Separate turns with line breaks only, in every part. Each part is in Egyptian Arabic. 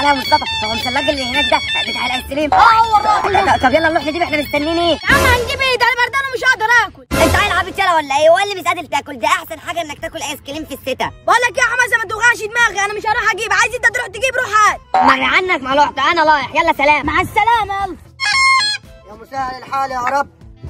عليا مصطفى هو مش الراجل اللي هناك ده بتاع الايس كريم اه هو الراجل طب يلا نروح نجيب احنا مستنيين ايه
يا عم هنجيب ايه ده انا بردان ومش هقدر اكل
انت عيل عبيط يلا ولا ايه هو اللي مش قادر تاكل ده احسن حاجه انك تاكل ايس كريم في الشتاء
بقول لك يا حماسه ما توجعش دماغي انا مش هروح اجيب عايز انت تروح تجيب روح هات
مر عنك ما رحت انا رايح يلا سلام
مع السلامه يلا
يا مسهل الحال يا رب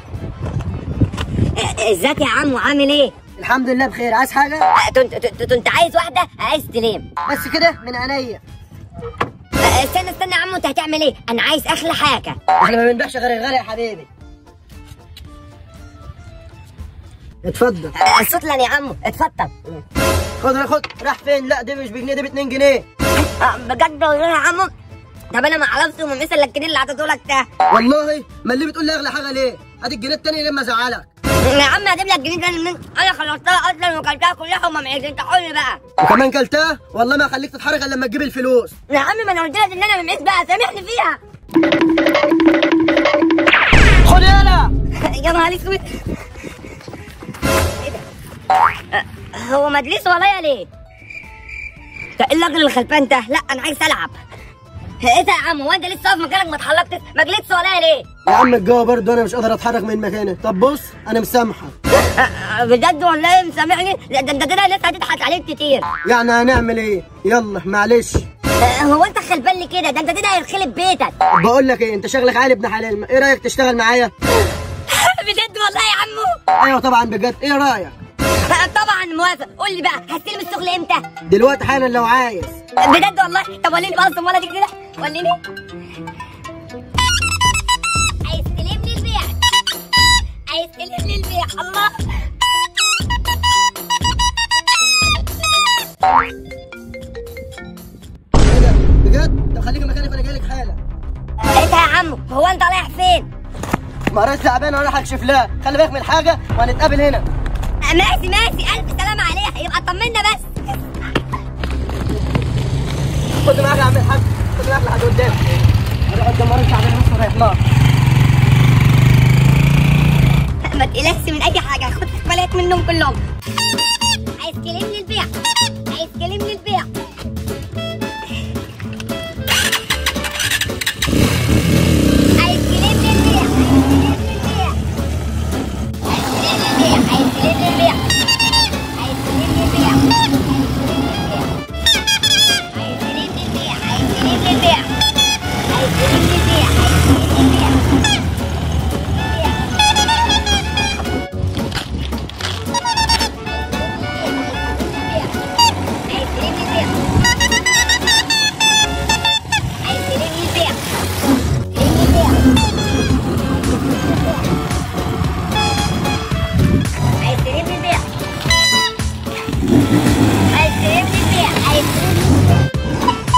اه، ازيك يا عم وعامل ايه
الحمد لله بخير عايز حاجه
اه، كنت كنت- كنت عايز واحده عايز تلام
بس كده من عينيا
اه، استنى استنى يا عم انت هتعمل ايه انا عايز احلى حاجه
احنا ما بنبيعش غير الغالي يا حبيبي اتفضل
اه، شكرا يا عم اتفضل
خد خد راح فين لا دي مش بجنيه دي ب 2 جنيه
اه، بجد والله يا عم طب انا ما اعرفش من مثل الجنيه اللي عطيتهولك ده
والله ما اللي بتقول لي اغلى حاجه ليه ادي الجنيه التاني لما زعلك
يا عم هجيب لك جنيه تاني من انا خلصتها اصلا وكلتها كلها وما معيش انت قول لي بقى
وكمان كلتها والله ما هخليك تتحرك الا لما تجيب الفلوس
يا عم ما انا قلت لك ان انا ما معيش بقى سامحني فيها
خد يلا
يا نهار اسود ايه ده؟ اه، هو مجلس ورايا ليه؟ ده ايه الراجل الغلبان ده؟ لا انا عايز العب ايه ده يا عم هو انت لسه واقف مكانك ما اتحركتش ما جلستش ورايا ليه؟
يا عم الجو برضه انا مش قادر اتحرك من مكاني طب بص انا مسامحك
اه، اه، بجد والله مسامحني ده ده انت كده لسه هتضحك عليك كتير
يعني هنعمل ايه يلا معلش
اه، هو انت خلبان لي كده ده انت كده هيخرب بيتك
بقول لك ايه انت شغلك عالي ابن حلال ايه رايك تشتغل معايا
بجد والله يا عمو
ايوه طبعا بجد ايه رايك
اه، طبعا موافق قول لي بقى هستلم الشغل امتى؟
دلوقتي حالا لو عايز
بجد والله طب وريني بقى الصمولة دي كده وريني عايز تلمني البيع عايز تلمني البيع الله
ايه ده بجد طب خليك مكانك وانا جاي لك حالا
ايه ده يا عمو هو انت رايح فين؟
مريض تعبان وانا رايح اكشف لها خلي بالك من الحاجه وهنتقابل هنا
آه، ماشي ماشي الف سلامة عليها يبقى طمنا بس
خد معاك يا عم الحاج خد معاك لحد قدام انا قدام مريض تعبان بس ورايح لها
ما تقلقش من اي حاجة خد بالك منهم كلهم عايز تلمني البيع عايز تلمني البيع عايز تلمني البيع عايز تلمني البيع عايز تلمني البيع عايز تلمني البيع عايز تلمني البيع عايز تلمني البيع عايز تلمني البيع عايز تلمني البيع عايز تلمني البيع عايز تلمني البيع تلمني البيع عايز تلمني البيع عايز تلمني البيع عايز تلمني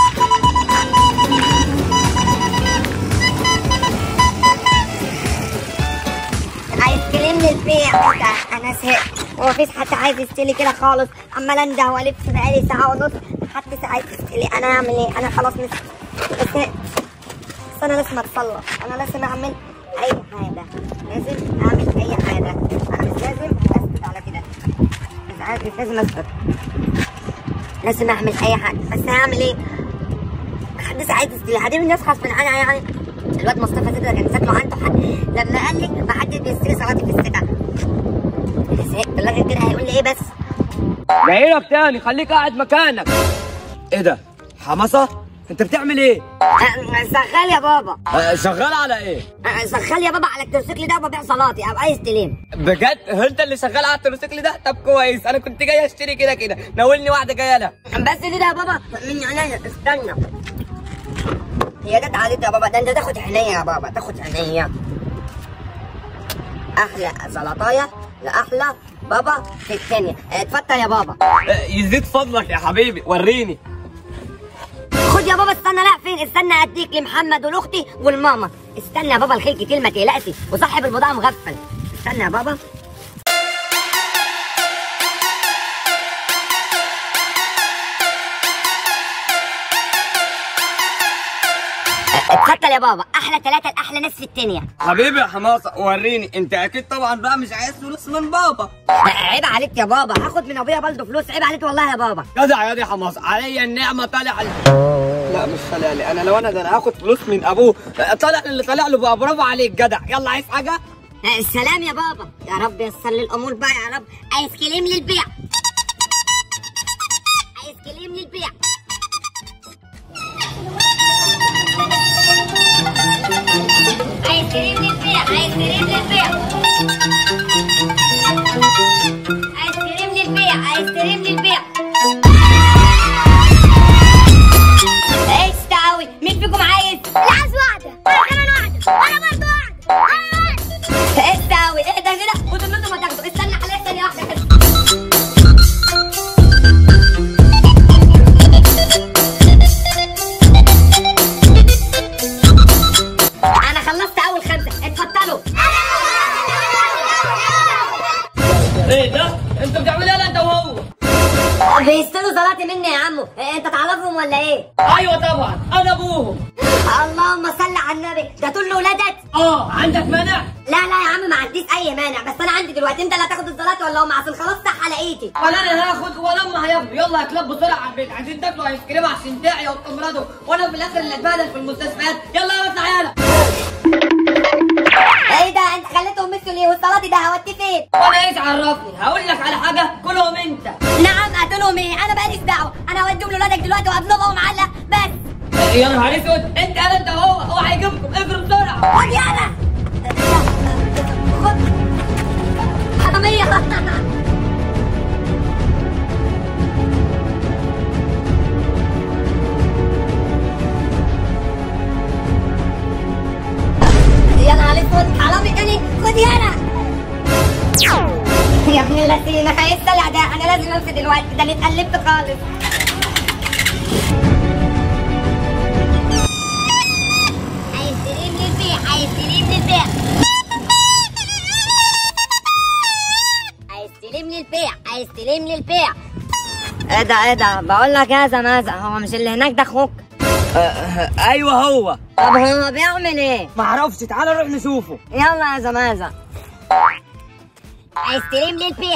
عايز تلمني البيع ده انا زهقت ومفيش حد عايز يشتري كده خالص عمال انده والف بقالي ساعه ونص محدش عايز يشتري انا اعمل ايه انا خلاص مش بس بس انا لازم اتصلح انا لازم اعمل اي حاجه لازم اعمل اي حاجه انا مش لازم اسكت على كده مش عارف مش لازم اسكت لازم اعمل اي حاجه بس هعمل ايه محدش عايز يشتري هجيب الناس غصب عنها يعني الواد مصطفى زيد ده كان شكله عنده حق لما قال لي ما حدش بيشتري صلاتي في الشتاء زهقت الراجل كده هيقول لي ايه بس
جاي لك تاني خليك قاعد مكانك ايه ده حماسة انت بتعمل ايه
أه، شغال يا بابا
آه، شغال على ايه
أه، شغال يا بابا على التوسيكل ده وببيع صلاتي او عايز تلم
بجد هو انت اللي شغال على التروسيكل ده طب كويس انا كنت جاي اشتري كده كده ناولني واحده جايه لها
بس كده يا بابا مني عينيا استنى هي جت عليك يا بابا ده انت تاخد عينيا يا بابا تاخد عينيا احلى زلطايه لاحلى بابا في الثانيه اتفضل يا بابا
آه، يزيد فضلك يا حبيبي وريني
خد يا بابا استنى لا فين استنى اديك لمحمد ولاختي والماما استنى يا بابا الخيل كتير ما تقلقش وصاحب البضاعه مغفل استنى يا بابا اتفضل يا بابا احلى ثلاثه لاحلى ناس في الدنيا
حبيبي يا حماسه وريني انت اكيد طبعا بقى مش عايز فلوس من بابا
عيب عليك يا بابا هاخد من ابويا برضه فلوس عيب عليك والله يا بابا
جدع يا دي حماسه عليا النعمه طالع عليك لا مش طالع لي انا لو انا ده انا هاخد فلوس من ابوه طالع اللي طالع له بقى برافو عليك جدع يلا عايز حاجه
السلام يا بابا يا رب يسر لي الامور بقى يا رب ايس كريم للبيع ايس كريم للبيع ايس كريم للبيع ايس كريم للبيع ايس كريم للبيع ايس كريم للبيع ايش تاوي مين فيكم عايز العز واحده انا كمان واحده انا برضه واحده ايش تاوي ايه ده كده خدوا منكم ما تاخدوا استنى عليا ثانيه واحده كده انا خلصت اول خمسه اتفضلوا
ايه ده انتوا بتعملوا ايه انت وهو
بيستلوا صلاتي مني يا عمو إيه انت تعرفهم ولا ايه
ايوه طبعا انا ابوهم
اللهم صل على النبي ده دول ولادك
اه عندك مانع
لا لا يا عم ما عنديش اي مانع بس انا عندي دلوقتي انت اللي هتاخد الصلاه ولا هم عشان خلاص صح على ايدي
ولا انا هاخد ولا امي هياخدوا يلا يا كلاب بسرعه على البيت عايزين تاكلوا ايس كريم عشان تعيا وتمرضوا وانا في الاخر اللي اتبهدل في المستشفيات يلا يا اطلع يلا
ايه ده انت خليتهم مشوا ليه والصلاه دي ده هوديه فين
وانا ايش عرفني هقول لك على حاجه كلهم انت
نعم قتلهم ايه انا ماليش دعوه انا هوديهم لولادك دلوقتي وهضربهم معلق بس
يا نهار اسود انت انا انت وهو هو هيجيبكم اجروا بسرعه
خد يالا خد حراميه يا نهار اسود حرامي تاني خد يالا يا ابن اللذينه هي السلع ده انا لازم امشي دلوقتي ده انا اتقلبت خالص ايس كريم للبيع ايس كريم للبيع ايس كريم للبيع ايس كريم للبيع ايه ده ايه ده بقول لك يا زمازة هو مش اللي هناك ده اخوك
ايوه هو
طب هو بيعمل ايه
معرفش تعالى نروح نشوفه
يلا يا زمازة ايس كريم للبيع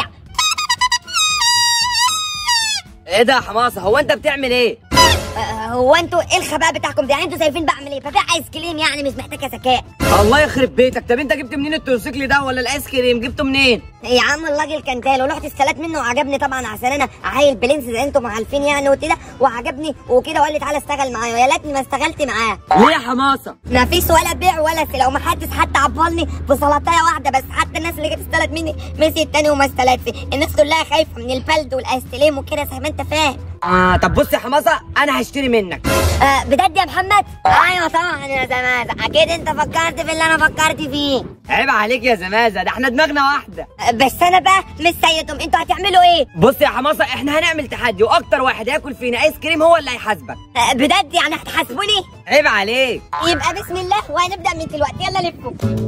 ايه ده يا حماصه هو انت بتعمل ايه
آه، هو انتوا ايه الخباء بتاعكم ده يعني انتوا شايفين بعمل ايه ببيع ايس كريم يعني مش محتاجه ذكاء
الله يخرب بيتك طب انت جبت منين التروسيكل ده ولا الايس كريم جبته منين
يا عم الراجل كان تالي ورحت استلت منه وعجبني طبعا عشان انا عيل برنس زي انتم عارفين يعني وكده وعجبني وكده وقال لي تعالى اشتغل معايا ويا ليتني ما اشتغلت معاه
ليه يا حماصه
ما فيش ولا بيع ولا سلع وما حدش حتى عبرني بسلطايه واحده بس حتى الناس اللي جت استلت مني مشي التاني وما استلتش الناس كلها خايفه من البلد والاستلام وكده زي ما انت فاهم
آه طب بص يا حماصه انا هشتري منك
آه بجد يا محمد ايوه طبعا يا زمازة اكيد انت فكرت في اللي انا فكرت فيه
عيب عليك يا زمازه ده احنا دماغنا واحده
آه بس انا بقى مش سيدهم انتوا هتعملوا ايه
بص يا حماصه احنا هنعمل تحدي واكتر واحد ياكل فينا ايس كريم هو اللي هيحاسبك
آه بجد يعني هتحاسبوني
عيب عليك
يبقى بسم الله وهنبدا من دلوقتي يلا لفوا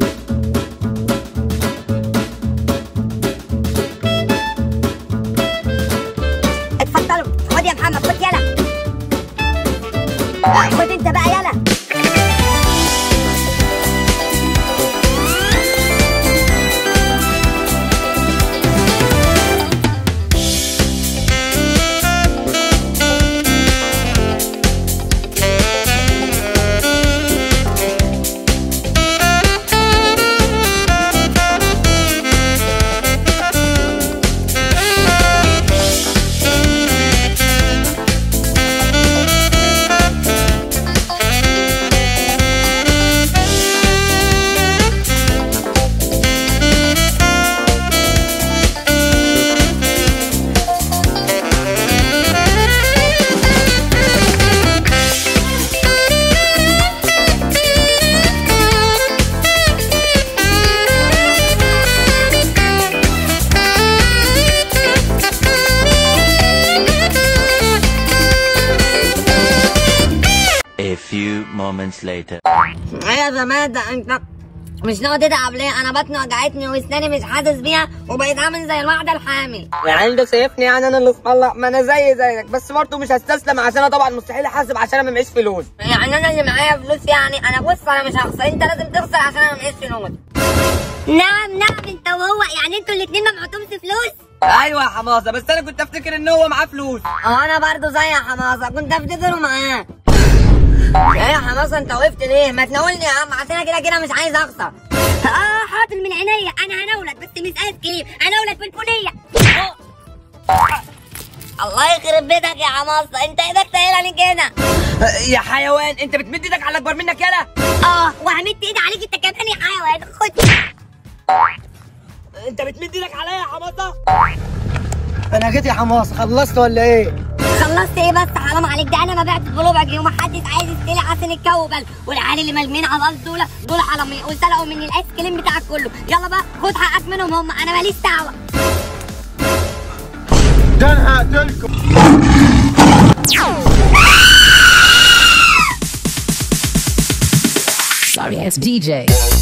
اتفضلوا خد يا محمد خد يلا آه، خد انت بقى يلا
A few moments later.
يا زمان ده انت مش ناوي تتعب ليه انا بطني وجعتني واسناني مش حاسس بيها وبقيت عامل زي الواحده الحامل
يعني انت شايفني يعني انا اللي في الله ما انا زي زيك بس برضه مش هستسلم عشان انا طبعا مستحيل احاسب عشان انا معيش فلوس
يعني انا اللي معايا فلوس يعني انا بص انا مش هخسر انت لازم تخسر عشان انا معيش فلوس نعم نعم انت وهو يعني انتوا الاتنين ما معتمش فلوس
ايوه يا حماصه بس انا كنت افتكر ان هو معاه فلوس
اه انا برضه زي حماسه كنت افتكره معاه ايه يا حماسه انت وقفت ليه؟ ما تناولني يا عم عشان أنا كده كده مش عايز اخسر
اه حاضر من عينيا انا هنولد بس مش ايس كريم هنولد بالبنيه
الله يخرب بيتك يا حماسه انت ايدك تقيله ليه كده؟
يا حيوان انت بتمد ايدك على اكبر منك يلا
اه وهمد ايدي عليك انت كمان يا حيوان خد
انت بتمد ايدك عليا يا حماصه انا جيت يا حماصه خلصت ولا ايه
خلصت ايه بس حرام عليك ده انا ما بعت بربع جنيه ومحدش عايز يستلي عشان الكوبل والعيال اللي مرمين على الارض دول دول حرامية وسرقوا مني الايس كريم بتاعك كله يلا بقى خد حقك منهم هم انا ماليش دعوه
ده انا هقتلكم
Sorry ass DJ.